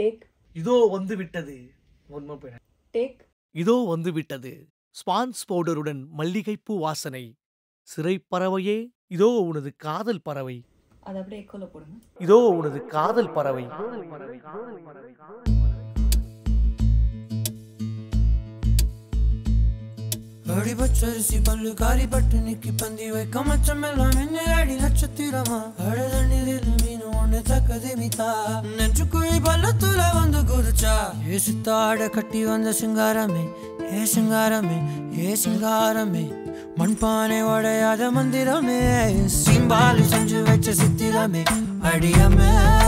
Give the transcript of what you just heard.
take இதோ வந்து விட்டது ஒன்றும் போய் டேக் இதோ வந்து விட்டது ஸ்பான்ஸ் பவுடருடன் மல்லிகைப்பூ வாசனை சிறை பறவையே இதோ உனது காதல் பறவை அதை அப்படியே எக்கோல போடுங்க இதோ உனது காதல் பறவை அடி பச்சரிசி பல்லு காரி பட்டு நிக்கி பந்தி வைக்க மச்சம் எல்லாம் என்ன அடி நட்சத்திரமா அழதண்ணீரில் மீன் ஒண்ணு தக்கது மிதா நெஞ்சுக்குழி பள்ளத்துல வந்து குதிச்சா ஏ சித்தாட கட்டி வந்த சிங்காரமே ஏ சிங்காரமே ஏ சிங்காரமே மண்பானை உடையாத மந்திரமே சிம்பாலி செஞ்சு வச்ச சித்திரமே அடியமே